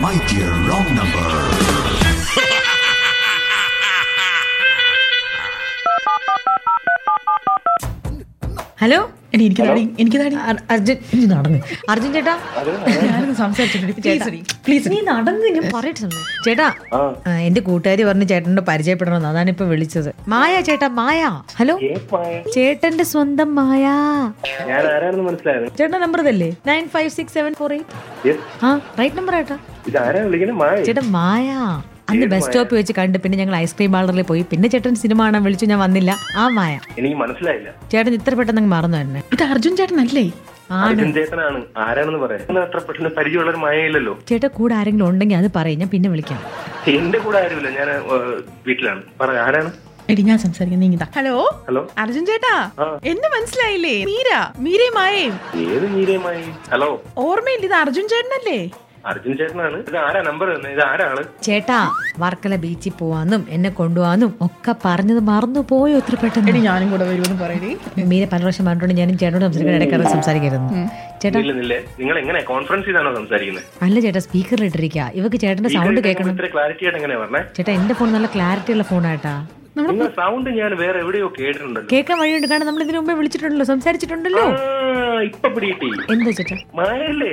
my dear wrong number. Hello എടി എനിക്ക് താടി എനിക്ക് താടി അർ- അർജുൻ ഇനി നടന്ന് അർജുൻ ചേട്ടാ ഞാനൊന്ന് സംസാരിച്ചിട്ടുണ്ട് ചേട്ടാ, പ്ലീസ് നീ നടന്ന് ഞാൻ പറയട്ടെ സമയം. ചേട്ടാ ആ, എന്റെ കൂട്ടുകാരി പറഞ്ഞ് ചേട്ടനോട് പരിചയപ്പെടണമെന്ന് അതാണ് ഇപ്പൊ വിളിച്ചത് മായ ചേട്ടാ മായ ഹലോ ചേട്ടന്റെ സ്വന്തം മായ ഞാൻ ആരാണെന്ന് മനസ്സിലായത് ചേട്ടന്റെ നമ്പർ ഇതല്ലേ nine five six seven four eight Yes. ആ റൈറ്റ് നമ്പർ ഏട്ടാ ഇത് ആരാ വിളിക്കുന്നത് മായ ചേട്ടാ മായ അന്ന് ബസ് സ്റ്റോപ്പിൽ വെച്ച് കണ്ട് പിന്നെ ഞങ്ങൾ ഐസ്ക്രീം പാർലറിൽ പോയി പിന്നെ ചേട്ടൻ സിനിമ കാണാൻ വിളിച്ചു ഞാൻ വന്നില്ല ആ മായ എനിക്ക് മനസ്സിലായില്ല ചേട്ടൻ ഇത്ര പെട്ടെന്ന് അങ്ങ് മറന്നു തന്നെ ഇത് അർജുൻ ചേട്ടനല്ലേ ആണ് അർജുൻ ചേട്ടനാണ് ആരാണെന്ന് പറയാം ഇന്ന് അത്ര പെട്ടെന്ന് പരിചയമുള്ള ഒരു മായയില്ലല്ലോ ചേട്ടാ കൂടെ ആരെങ്കിലും ഉണ്ടെങ്കിൽ അത് പറയും ഞാൻ പിന്നെ വിളിക്കാം എന്റെ കൂടെ ആരുമില്ല ഞാൻ ഏഹ്, വീട്ടിലാണ് പറ ആരാണ് എടി ഞാൻ സംസാരിക്കുന്നത് നീങ്ങിതാ ഹലോ ഹലോ അർജുൻ ചേട്ടാ ആ. എന്നെ മനസ്സിലായില്ലേ മീര മീരയും മായയും ഏത് നീരയുമായി ഹലോ ഓർമ്മയില്ല ഇത് അർജുൻ ചേട്ടനല്ലേ അർജുൻ ചേട്ടനാണ് ഇത് ആരാ നമ്പർ തന്നെ ഇത് ആരാണ് ചേട്ടാ വർക്കല ബീച്ചിൽ പോവാന്നും എന്നെ കൊണ്ടുപോവാന്നും ഒക്കെ പറഞ്ഞത് മറന്നു പോയോ ഇത്ര എടി പെട്ടെന്ന് ഞാനും കൂടെ വരുമെന്ന് പറയടി മീനെ പല പ്രാവശ്യം പറഞ്ഞിട്ടുണ്ട് ഞാനും ചേട്ടനോട് സംസാരിക്കാൻ ഇടയ്ക്കാറ് സംസാരിക്കരുത് ചേട്ടാ ഇല്ല നില്ലേ നിങ്ങൾ എങ്ങനെ കോൺഫറൻസ് ചെയ്താണോ സംസാരിക്കുന്നത് അല്ല ചേട്ടാ സ്പീക്കറിൽ ഇട്ടിരിക്കുക ഇവക്ക് ചേട്ടന്റെ സൗണ്ട് കേൾക്കണം ഇത്ര ക്ലാരിറ്റി ആയിട്ട് എങ്ങനെയാ പറഞ്ഞേ ചേട്ടാ എന്റെ ഫോൺ നല്ല ക്ലാരിറ്റി ഉള്ള ഫോണാട്ടാ നിങ്ങൾ സൗണ്ട് ഞാൻ വേറെ എവിടെയോ കേട്ടിട്ടുണ്ടല്ലോ കേൾക്കാൻ വഴിയുണ്ട് കാരണം നമ്മൾ ഇതിനു മുമ്പേ വിളിച്ചിട്ടുണ്ടല്ലോ സംസാരിച്ചിട്ടുണ്ടല്ലോ ആ, ഇപ്പൊ പിടികിട്ടി എന്താ ചേട്ടാ മായല്ലേ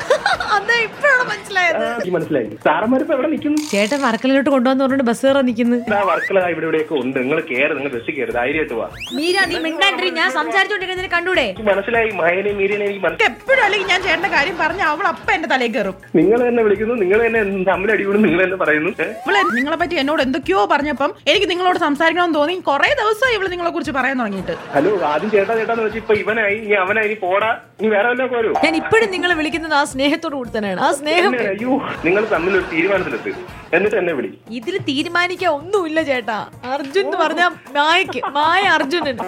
അതാ ഇപ്പോഴാണ് മനസ്സിലായത് ആ, എനിക്ക് മനസ്സിലായി സാറന്മാരിപ്പോ എവിടെ നിൽക്കുന്നു ചേട്ടൻ വർക്കലിലോട്ട് കൊണ്ടുവന്ന് പറഞ്ഞിട്ട് ബസ് കയറാൻ നിൽക്കുന്നു ഇതാ വർക്കല ഇവിടെ ഇവിടെയൊക്കെ ഉണ്ട് നിങ്ങൾ കയറി നിങ്ങൾ ബസ്സിൽ കയറി ധൈര്യമായിട്ട് വാ മീര നീ മിണ്ടാണ്ടിരി ഞാൻ സംസാരിച്ചോണ്ടിരിക്കുന്നതിന് കണ്ടൂടെ എനിക്ക് മനസ്സിലായി മയനെയും മീരനെയും എനിക്ക് മനസ്സിലായി എപ്പോഴും അല്ലെങ്കിൽ ഞാൻ ചേട്ടന്റെ കാര്യം പറഞ്ഞ അവൾ അപ്പ എന്റെ തലയിൽ കയറും നിങ്ങൾ തന്നെ വിളിക്കുന്നു നിങ്ങൾ തന്നെ തമ്മിൽ അടികൂടും നിങ്ങൾ തന്നെ പറയുന്നു ഏ? ഇവളെ നിങ്ങളെ പറ്റി എന്നോട് എന്തൊക്കെയോ പറഞ്ഞപ്പം എനിക്ക് നിങ്ങളോട് സംസാരിക്കണമെന്ന് തോന്നി കുറെ ദിവസമായി ഇവള് നിങ്ങളെ കുറിച്ച് പറയാൻ തുടങ്ങിയിട്ട് ഹലോ ആദ്യം ചേട്ടാ ചേട്ടാന്ന് വെച്ചാൽ ഇപ്പൊ ഇവനായി ഇനി അവനായി ഇനി പോടാ ഇനി വേറെ വല്ലതും പോരോ ഞാൻ ഇപ്പോഴും നിങ്ങളെ വിളിക്കുന്നത് ആ സ്നേഹത്തോട് കൂടി തന്നെയാണ് ആ സ്നേഹം എന്നെ, അയ്യോ നിങ്ങൾ തമ്മിൽ ഒരു തീരുമാനത്തിലെത്ത് എന്നിട്ട് എന്നെ വിളി ഇതിൽ തീരുമാനിക്കാൻ ഒന്നുമില്ല ചേട്ടാ അർജുൻ എന്ന് പറഞ്ഞ മായക്ക് മായ അർജുനൻ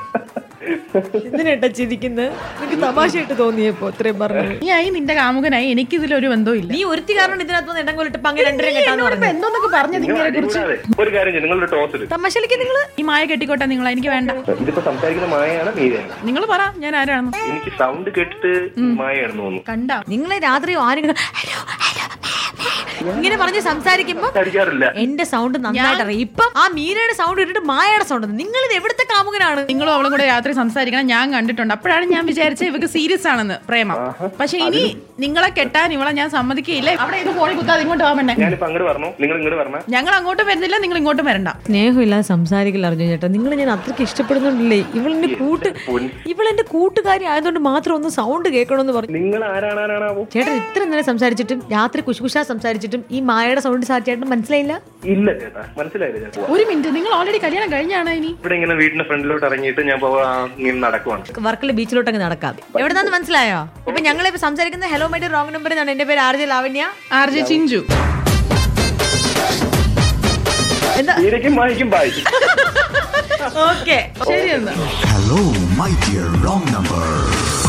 എന്തിനേട്ടാ ചിരിക്കുന്നത് നിനക്ക് തമാശയായിട്ട് തോന്നിയപ്പോ ഇത്രയും പറഞ്ഞു നീ ആയി നിന്റെ കാമുകനായി എനിക്ക് ഇതിലൊരു ബന്ധവും ഇല്ല നീ ഒരുത്തി കാരണം ഇതിനകത്ത് ഇടം കൊല്ലിട്ട് പങ്ക് രണ്ടരം കെട്ടാന്ന് എന്നോട് ഇപ്പൊ പറഞ്ഞു എന്തോന്നൊക്കെ പറഞ്ഞത് നിങ്ങൾ ഇങ്ങനെ കുറിച്ച് അടികൂടാതെ ഒരു കാര്യം ചെയ്യും നിങ്ങളൊരു ടോസ് എടുക്കും തമാശലിക്ക് നിങ്ങള് ഈ മായ കെട്ടിക്കോട്ടെ നിങ്ങൾ എനിക്ക് വേണ്ട ഇതിപ്പോ സംസാരിക്കുന്ന മായയാണ് മീരയാണ് നിങ്ങൾ പറ ഞാൻ ആരാണെന്ന് എനിക്ക് സൗണ്ട് കേട്ടിട്ട് മായയാണെന്ന് തോന്നുന്നു കണ്ട നിങ്ങളെ രാത്രി ആരെങ്കിലും ഹലോ ഹലോ ഇങ്ങനെ പറഞ്ഞ് സംസാരിക്കുമ്പോ അടിക്കാറില്ല എന്റെ സൗണ്ട് നന്നായിട്ട് അറിയാം ഇപ്പൊ ആ മീനയുടെ സൗണ്ട് ഇട്ടിട്ട് മായയുടെ സൗണ്ട് നിങ്ങൾ ഇത് എവിടുത്തെ കാമുകനാണ് നിങ്ങളും അവളും കൂടെ രാത്രി സംസാരിക്കണം ഞാൻ കണ്ടിട്ടുണ്ട് അപ്പോഴാണ് ഞാൻ വിചാരിച്ചത് ഇവക്ക് സീരിയസ് ആണെന്ന് പ്രേമം പക്ഷെ ഇനി നിങ്ങളെ കെട്ടാൻ ഇവളെ ഞാൻ സമ്മതിക്കുകയില്ല അവിടെ ഇത് ഫോണിൽ കുത്താതെ ഇങ്ങോട്ട് പോകാൻ ഞാനിപ്പോ അങ്ങോട്ട് പറഞ്ഞു നിങ്ങൾ ഇങ്ങോട്ട് പറഞ്ഞ ഞങ്ങൾ അങ്ങോട്ടും വരുന്നില്ല നിങ്ങൾ ഇങ്ങോട്ടും വരണ്ട സ്നേഹമില്ലാതെ സംസാരിക്കില്ല അറിഞ്ഞു ചേട്ടാ നിങ്ങൾ ഞാൻ അത്രയ്ക്ക് ഇഷ്ടപ്പെടുന്നുണ്ടല്ലേ ഇവളെന്റെ കൂട്ട് ഇവളെന്റെ കൂട്ടുകാരി ആയതുകൊണ്ട് മാത്രം ഒന്ന് സൗണ്ട് കേൾക്കണമെന്ന് പറഞ്ഞു നിങ്ങൾ ആരാണാനാണാവോ ചേട്ടൻ ഇത്ര നേരം സംസാരിച്ചിട്ടും രാത്രി കുശുകുശാ സംസാരിച്ചിട്ടും ഈ മായയുടെ സൗണ്ട് സാ ചേട്ടൻ മനസ്സിലായില്ല ഇല്ല ചേട്ടാ മനസ്സിലായില്ല ചേട്ടാ ഒരു മിനിറ്റ് നിങ്ങൾ ഓൾറെഡി കല്യാണം കഴിഞ്ഞാണ് ഇനി ഇവിടെ ഇങ്ങനെ വീടിന്റെ ഫ്രണ്ടിലോട്ട് ഇറങ്ങിയിട്ട് ഞാൻ പോവാ ഇങ്ങനെ നടക്കുവാണ് വർക്കല ബീച്ചിലോട്ട് അങ്ങ് നടക്കാം എവിടെന്നാന്ന് മനസ്സിലായോ ഇപ്പൊ ഞങ്ങൾ ഇപ്പൊ സംസാരിക്കുന്ന ഹലോ മൈ റോങ് നമ്പർ എന്നാണ് എന്റെ പേര് R J Lavanya R J Chinchu എന്താ മീരയ്ക്കും മായിക്കും ബായി ഓക്കെ ശരി എന്നാ Hello, my dear wrong number.